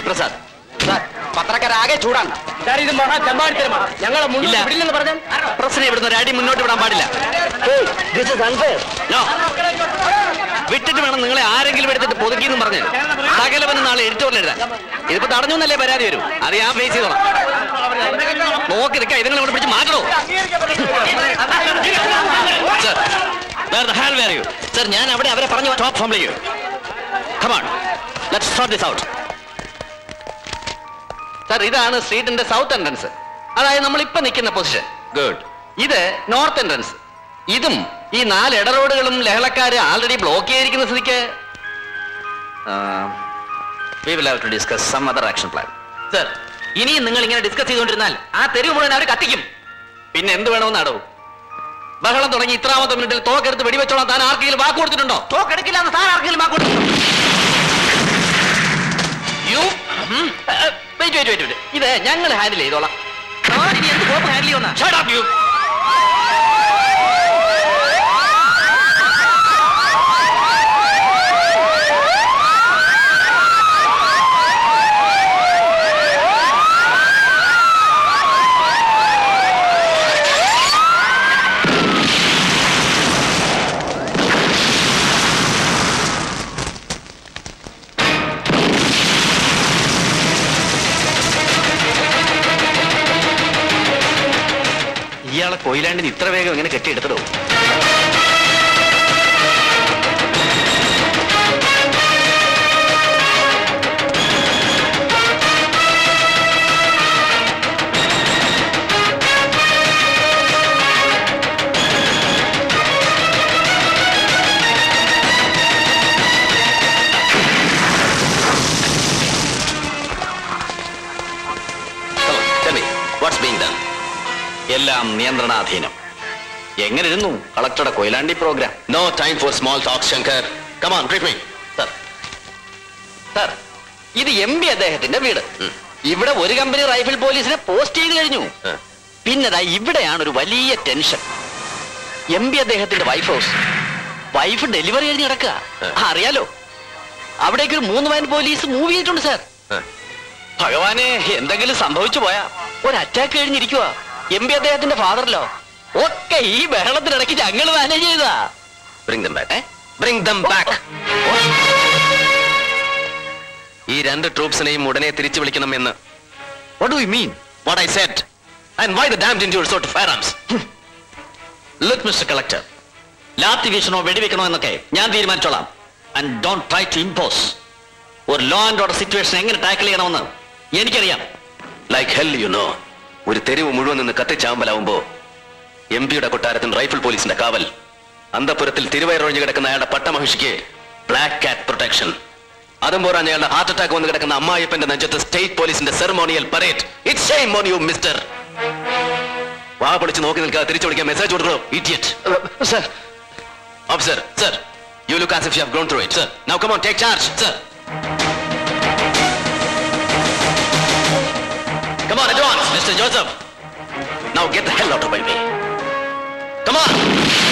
Prasad sir പത്രക്കാരാകെ ചൂടാണ് sir ഇത് മഹാ ചമ്മാടിത്തരമാണ് ഞങ്ങളെ ഇല്ല. മുന്നിൽ വിടില്ലെന്ന് പറഞ്ഞാൽ പ്രസിനെ ഇവിടുന്ന് ഒരു അടി മുന്നോട്ട് വിടാൻ പാടില്ല No. വിട്ടിട്ട് വേണം നിങ്ങളെ ആരെങ്കിലും എടുത്തിട്ട് പൊതുക്കിയെന്നും പറഞ്ഞ് സകലവനും നാളെ എഡിറ്റോറിൽ എഴുതാൻ ഇതിപ്പോ തടഞ്ഞു എന്നല്ലേ പരാതി വരും അത് ഞാൻ ഫേസ് ചെയ്തോളാം നോക്കി നിൽക്കാം ഇതിനെ ഇവിടെ പിടിച്ച് മാറ്റണോ സർ ഞാൻ അവിടെ അവരെ പറഞ്ഞു ടോപ്പ് ഫോമിലേക്ക് come on let's sort this out sir ഇതാണ് സ്ട്രീറ്റിന്റെ സൗത്ത് എൻട്രൻസ് അതായത് നമ്മൾ ഇപ്പൊ നിൽക്കുന്ന പൊസിഷൻ ഗുഡ് ഇത് നോർത്ത് എൻട്രൻസ് ഇതും ഈ നാല് ഇട റോഡുകളും ലഹളക്കാര് ആൾറെഡി ബ്ലോക്ക് ചെയ്തിരിക്കുന്ന സ്ഥിതിക്ക് we will have to discuss some other action plan sir ഇനിയും നിങ്ങൾ ഇങ്ങനെ ഡിസ്കസ് ചെയ്തുകൊണ്ടിരുന്നാൽ ആ തെരുവ് മുഴുവൻ അവർ കത്തിക്കും പിന്നെ എന്ത് വേണമെന്നാടോ ബഹളം തുടങ്ങി ഇത്രാമത്തെ മിനിറ്റിൽ തോക്കെടുത്ത് വെടിവെച്ചോളാം താൻ ആർക്കെങ്കിലും വാക്ക് കൊടുത്തിട്ടുണ്ടോ തോക്കെടുക്കില്ല എന്ന് താൻ ആർക്കെങ്കിലും വാക്ക് കൊടുത്തിട്ടുണ്ടോ യു വെയിറ്റ് വെയിറ്റ് വെയിറ്റ് ഇത് ഞങ്ങൾ ഹാൻഡിൽ ചെയ്തോളാം താൻ ഇനി എന്ത് കോപ്പ് ഹാൻഡിൽ ചെയ്യുന്ന ഷട്ട് അപ്പ് യു ഇയാളെ കൊയിലാണ്ടിന് ഇത്ര വേഗം എങ്ങനെ കെട്ടിയെടുത്തതോ വാട്ട്സ് ബീങ് ഡൺ എല്ലാം നിയന്ത്രണാധീനം എങ്ങനെ ഇരുന്നു കളക്ടറുടെ Koyilandy programme no time for small talk Shankar come on brief me sir sir ഇത് എം പി അദ്ദേഹത്തിന്റെ വീട് ഇവിടെ ഒരു കമ്പനി റൈഫിൾ പോലീസിനെ പോസ്റ്റ് ചെയ്ത് കഴിഞ്ഞു പിന്നെതാ ഇവിടെയാണ് ഒരു വലിയ ടെൻഷൻ എം പി അദ്ദേഹത്തിന്റെ വൈഫ് ഹൗസ് വൈഫ് ഡെലിവറി കഴിഞ്ഞ് കിടക്കുക ആ, അറിയാലോ അവിടേക്ക് ഒരു മൂന്ന് വാൻ പോലീസ് മൂവ് ചെയ്തിട്ടുണ്ട് സാർ ഭഗവാനെ എന്തെങ്കിലും സംഭവിച്ചു പോയാ ഒരു അറ്റാക്ക് കഴിഞ്ഞിരിക്കുക എം പി അദ്ദേഹത്തിന്റെ ഫാദറിലോ ഒക്കെ ഈ ബഹളത്തിനിടയ്ക്ക് ഞങ്ങൾ മാനേജ് ചെയ്താ bring them back bring them back ഈ രണ്ട് ട്രൂപ്സിനെയും ഉടനെ തിരിച്ചു വിളിക്കണം എന്ന് what do you mean what I said and why the damn in to resort firearms look mister collector lathi വീശണോ വെടിവെക്കണോ എന്നൊക്കെ ഞാൻ തീരുമാനിച്ചോളാം and don't try to impose ഒരു ലോ ആൻഡ് ഓർഡർ സിറ്റുവേഷൻ എങ്ങനെ ടാക്കിൾ ചെയ്യണമെന്ന് എനിക്കറിയാം ലൈക്ക് ഹെൽ യു നോ ഒരു തെരുവ് മുഴുവൻ നിന്ന് കത്തിച്ചാമ്പലാവുമ്പോ എം പിയുടെ കൊട്ടാരത്തിന് റൈഫിൾ പോലീസിന്റെ കാവൽ അന്തപുരത്തിൽ തിരുവയറൊഴിഞ്ഞു കിടക്കുന്ന അയാളുടെ പട്ടമഹിഷിക്ക് ബ്ലാക്ക് കാറ്റ് പ്രൊട്ടക്ഷൻ അതും പോരാൻ അയാളുടെ ഹാർട്ട് അറ്റാക്ക് വന്ന് കിടക്കുന്ന അമ്മായിപ്പന്റെ നെഞ്ചത്ത് സ്റ്റേറ്റ് പോലീസിന്റെ ceremonial parade it shame on you mister വാ പൊളിച്ച് നോക്കി നിൽക്കാതെ തിരിച്ചു വിളിക്കാൻ മെസ്സേജ് കൊടുക്കണോ idiot sir officer sir you look as if you have grown through it sir now come on take charge sir Come on, advance, Mr. Joseph. Now get the hell out of my way. Come on.